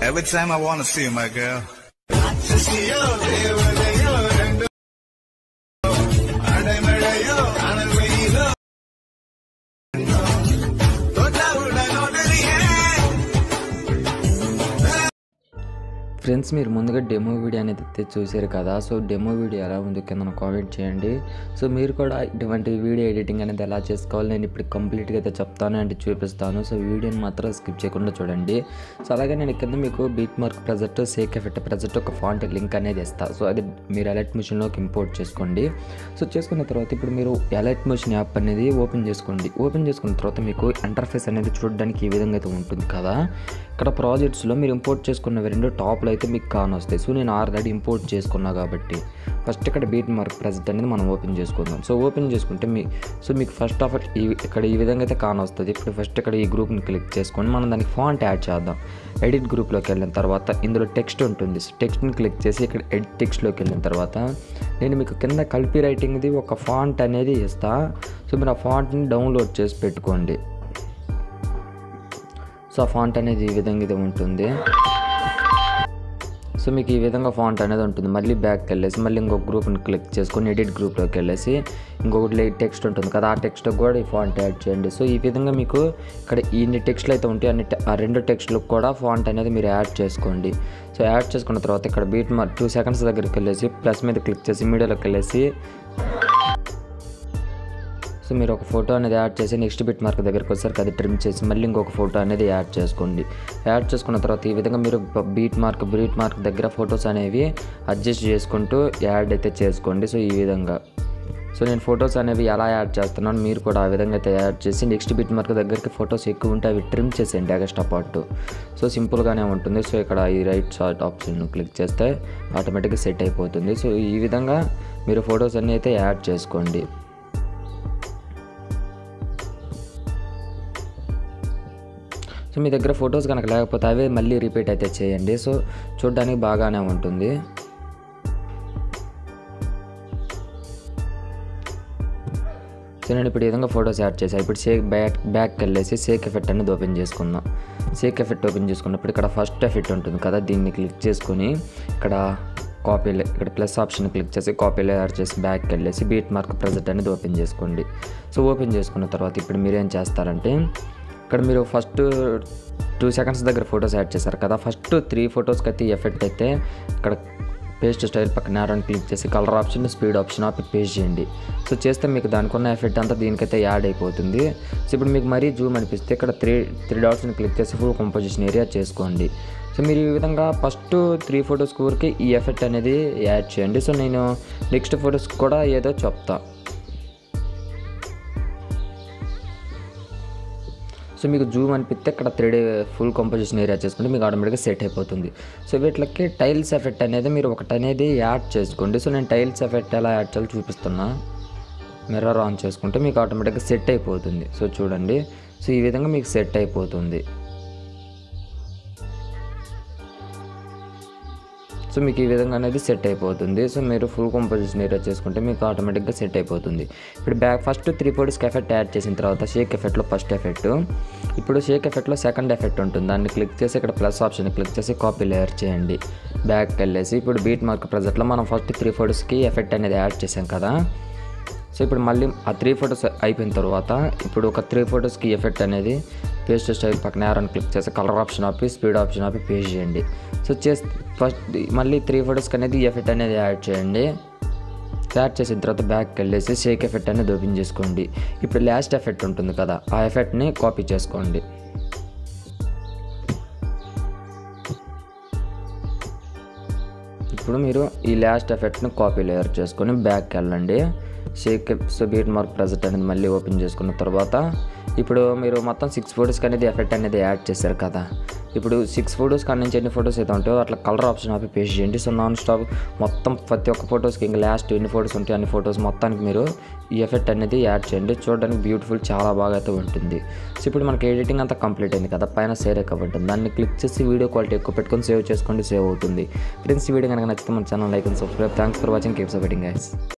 Every time I wanna see you, my girl. Friends మీరు ముందుగా demo video అనేది అయితే చూశారు కదా సో డెమో వీడియో ఎలా ఉందో కింద కామెంట్ చేయండి సో మీరు కూడా ఇటువంటి వీడియో ఎడిటింగ్ అనేది ఎలా చేసుకోవాలి నేను ఇప్పుడు కంప్లీట్గా అయితే చెప్తాను అండ్ చూపిస్తాను సో వీడియోని మాత్రం స్కిప్ చేయకుండా చూడండి సో అలాగే నేను కింద మీకు beat mark project shake effect project ఒక ఫాంట్ లింక్ అనేది ఇస్తాను సో అది మీరు ఎలర్ట్ మిషన్లోకి ఇంపోర్ట్ చేసుకోండి సో చేసుకున్న తర్వాత ఇప్పుడు మీరు ఎలర్ట్ మిషన్ యాప్ అనేది ఓపెన్ చేసుకోండి ఓపెన్ చేసుకున్న తర్వాత మీకు ఇంటర్ఫేస్ అనేది చూడడానికి ఈ విధంగా అయితే ఉంటుంది కదా ఇక్కడ ప్రాజెక్ట్స్లో మీరు ఇంపోర్ట్ చేసుకున్నవి రెండు టాప్లో అయితే మీకు కాన్ వస్తాయి సో నేను ఆల్రెడీ ఇంపోర్ట్ చేసుకున్నా కాబట్టి ఫస్ట్ ఇక్కడ బీట్ మార్క్ ప్రెజెంట్ అనేది మనం ఓపెన్ చేసుకుందాం సో ఓపెన్ చేసుకుంటే మీ సో మీకు ఫస్ట్ ఆఫ్ ఆల్ ఈ ఇక్కడ ఈ విధంగా అయితే కాన్ వస్తుంది ఇప్పుడు ఫస్ట్ ఇక్కడ ఈ గ్రూప్ని క్లిక్ చేసుకొని మనం దానికి ఫాంట్ యాడ్ చేద్దాం ఎడిట్ గ్రూప్లోకి వెళ్ళిన తర్వాత ఇందులో టెక్స్ట్ ఉంటుంది సో టెక్స్ట్ని క్లిక్ చేసి ఇక్కడ ఎడిట్ టెక్స్ట్లోకి వెళ్ళిన తర్వాత నేను మీకు కింద కలిపి రైటింగ్ది ఒక ఫాంట్ అనేది ఇస్తా సో మీరు ఆ ఫాంట్ని డౌన్లోడ్ చేసి పెట్టుకోండి సో ఆ ఫాంట్ అనేది ఈ విధంగా ఇది ఉంటుంది సో మీకు ఈ విధంగా ఫాంట్ అనేది ఉంటుంది మళ్ళీ బ్యాక్కి వెళ్ళేసి మళ్ళీ ఇంకొక గ్రూప్ని క్లిక్ చేసుకొని ఎడిట్ గ్రూప్లోకి వెళ్ళేసి ఇంకొకటి టెక్స్ట్ ఉంటుంది కదా ఆ టెక్స్ట్ కూడా ఈ ఫాంట్ యాడ్ చేయండి సో ఈ విధంగా మీకు ఇక్కడ ఇన్ని టెక్స్ట్లు అయితే ఉంటాయి అన్ని te- ఆ రెండు టెక్స్ట్లకు కూడా ఫాంట్ అనేది మీరు యాడ్ చేసుకోండి సో యాడ్ చేసుకున్న తర్వాత ఇక్కడ బీట్ మార్ టూ సెకండ్స్ దగ్గరికి వెళ్ళేసి ప్లస్ మీద క్లిక్ చేసి మీడియాలోకి వెళ్ళేసి సో మీరు ఒక ఫోటో అనేది యాడ్ చేసి నెక్స్ట్ బిట్ మార్క్ దగ్గరికి వచ్చేసరికి అది ట్రిమ్ చేసి మళ్ళీ ఇంకొక ఫోటో అనేది యాడ్ చేసుకోండి యాడ్ చేసుకున్న తర్వాత ఈ విధంగా మీరు బీట్ మార్క్ బీట్ మార్క్ దగ్గర ఫొటోస్ అనేవి అడ్జస్ట్ చేసుకుంటూ యాడ్ అయితే చేసుకోండి సో ఈ విధంగా సో నేను ఫొటోస్ అనేవి ఎలా యాడ్ చేస్తున్నాను మీరు కూడా ఆ విధంగా అయితే యాడ్ చేసి నెక్స్ట్ బిట్ మార్క్ దగ్గరికి ఫొటోస్ ఎక్కువ ఉంటే అవి ట్రిమ్ చేసేయండి ఎగస్ట్రా పార్ట్ సో సింపుల్గానే ఉంటుంది సో ఇక్కడ ఈ రైట్ షార్ట్ ఆప్షన్ క్లిక్ చేస్తే ఆటోమేటిక్గా సెట్ అయిపోతుంది సో ఈ విధంగా మీరు ఫొటోస్ అన్నీ అయితే యాడ్ చేసుకోండి సో మీ దగ్గర ఫొటోస్ కనుక లేకపోతే అవే మళ్ళీ రిపీట్ అయితే చేయండి సో చూడడానికి బాగానే ఉంటుంది సో నేను ఇప్పుడు ఈ విధంగా ఫొటోస్ యాడ్ చేశాను ఇప్పుడు షేక్ బ్యాక్ బ్యాక్కి వెళ్ళేసి షేక్ ఎఫెక్ట్ అనేది ఓపెన్ చేసుకుందాం షేక్ ఎఫెక్ట్ ఓపెన్ చేసుకున్నప్పుడు ఇక్కడ ఫస్ట్ ఎఫెక్ట్ ఉంటుంది కదా దీన్ని క్లిక్ చేసుకొని ఇక్కడ కాపీ ఇక్కడ ప్లస్ ఆప్షన్ క్లిక్ చేసి కాపీ లేయర్ చేసి బ్యాక్కి వెళ్ళేసి బీట్ మార్క్ ప్రజెంట్ అనేది ఓపెన్ చేసుకోండి సో ఓపెన్ చేసుకున్న తర్వాత ఇప్పుడు మీరు ఏం చేస్తారంటే ఇక్కడ మీరు ఫస్ట్ టూ సెకండ్స్ దగ్గర ఫొటోస్ యాడ్ చేశారు కదా ఫస్ట్ త్రీ ఫొటోస్కి అయితే ఎఫెక్ట్ అయితే ఇక్కడ పేస్ట్ స్టైల్ పక్కన ఆరని క్లిక్ చేసి కలర్ ఆప్షన్ స్పీడ్ ఆప్షన్ ఆపి పేస్ట్ చేయండి సో చేస్తే మీకు దానికి ఉన్న ఎఫెక్ట్ అంతా దీనికైతే యాడ్ అయిపోతుంది సో ఇప్పుడు మీకు మరీ జూమ్ అనిపిస్తే ఇక్కడ త్రీ త్రీ డాట్స్ని క్లిక్ చేసి ఫుల్ కంపోజిషన్ ఏరియా చేసుకోండి సో మీరు ఈ విధంగా ఫస్ట్ త్రీ ఫొటోస్ వరకు ఈ ఎఫెక్ట్ అనేది యాడ్ చేయండి సో నేను నెక్స్ట్ ఫొటోస్ కూడా ఏదో చెప్తా సో మీకు జూమ్ అనిపిస్తే ఇక్కడ త్రీ డే ఫుల్ కంపోజిషన్ ఏరియా చేసుకుంటే మీకు ఆటోమేటిక్గా సెట్ అయిపోతుంది సో వీటికి టైల్స్ ఎఫెక్ట్ అనేది మీరు ఒకటి అనేది యాడ్ చేసుకోండి సో నేను టైల్స్ ఎఫెక్ట్ ఎలా యాడ్ చేయాలో చూపిస్తున్నా మిర్రర్ ఆన్ చేసుకుంటే మీకు ఆటోమేటిక్గా సెట్ అయిపోతుంది సో చూడండి సో ఈ విధంగా మీకు సెట్ అయిపోతుంది సో మీకు ఈ విధంగా అనేది సెట్ అయిపోతుంది సో మీరు ఫుల్ కంపోజిషన్ ఏరియా చేసుకుంటే మీకు ఆటోమేటిక్గా సెట్ అయిపోతుంది ఇప్పుడు బ్యాక్ ఫస్ట్ త్రీ ఫోర్స్కి ఎఫెక్ట్ యాడ్ చేసిన తర్వాత షేక్ ఎఫెక్ట్లో ఫస్ట్ ఎఫెక్ట్ ఇప్పుడు షేక్ ఎఫెక్ట్లో సెకండ్ ఎఫెక్ట్ ఉంటుంది దాన్ని క్లిక్ చేసి ఇక్కడ ప్లస్ ఆప్షన్ క్లిక్ చేసి కాపీ లేయర్ చేయండి బ్యాక్కి వెళ్ళేసి ఇప్పుడు బీట్ మార్క్ ప్రజెంట్లో మనం ఫస్ట్ త్రీ ఫోర్స్కి ఎఫెక్ట్ అనేది యాడ్ చేసాం కదా సో ఇప్పుడు మళ్ళీ ఆ త్రీ ఫొటోస్ అయిపోయిన తర్వాత ఇప్పుడు ఒక త్రీ ఫొటోస్కి ఎఫెక్ట్ అనేది పేస్ట్ స్టైల్ పక్కన యారని క్లిక్ చేసి కలర్ ఆప్షన్ ఆపి స్పీడ్ ఆప్షన్ ఆపి పేస్ట్ చేయండి సో చేసి ఫస్ట్ మళ్ళీ త్రీ ఫొటోస్కి అనేది ఎఫెక్ట్ అనేది యాడ్ చేయండి యాడ్ చేసిన తర్వాత బ్యాక్కి వెళ్ళేసి షేక్ ఎఫెక్ట్ అనేది ఓపెన్ చేసుకోండి ఇప్పుడు లాస్ట్ ఎఫెక్ట్ ఉంటుంది కదా ఆ ఎఫెక్ట్ని కాపీ చేసుకోండి ఇప్పుడు మీరు ఈ లాస్ట్ ఎఫెక్ట్ని కాపీ లేయర్ చేసుకొని బ్యాక్కి వెళ్ళండి shake so beat mark present అనేది మళ్ళీ ఓపెన్ చేసుకున్న తర్వాత ఇప్పుడు మీరు మొత్తం సిక్స్ ఫోటోస్కి అనేది ఎఫెక్ట్ అనేది యాడ్ చేశారు కదా ఇప్పుడు సిక్స్ ఫోటోస్ కాడి నుంచి ఎన్ని ఫోటోస్ అయితే ఉంటాయో అట్లా కలర్ ఆప్షన్ ఆపి పేస్ట్ చేయండి సో నాన్ స్టాప్ మొత్తం ప్రతి ఒక్క ఫోటోస్కి ఇంకా లాస్ట్ ఎన్ని ఫోటోస్ ఉంటాయి అన్ని ఫోటోస్ మొత్తానికి మీరు ఈ ఎఫెక్ట్ అనేది యాడ్ చేయండి చూడడానికి బ్యూటిఫుల్ చాలా బాగా అయితే ఉంటుంది సో ఇప్పుడు మనకి ఎడిటింగ్ అంతా కంప్లీట్ అయింది కదా పైన సేవ్ ఎక్కువ ఉంటుంది దాన్ని క్లిక్ చేసి వీడియో క్వాలిటీ ఎక్కువ పెట్టుకొని సేవ్ చేసుకోండి సేవ్ అవుతుంది ఫ్రెండ్స్ ఈ వీడియో కనుక నచ్చితే మన channel like and subscribe thanks for watching keep supporting guys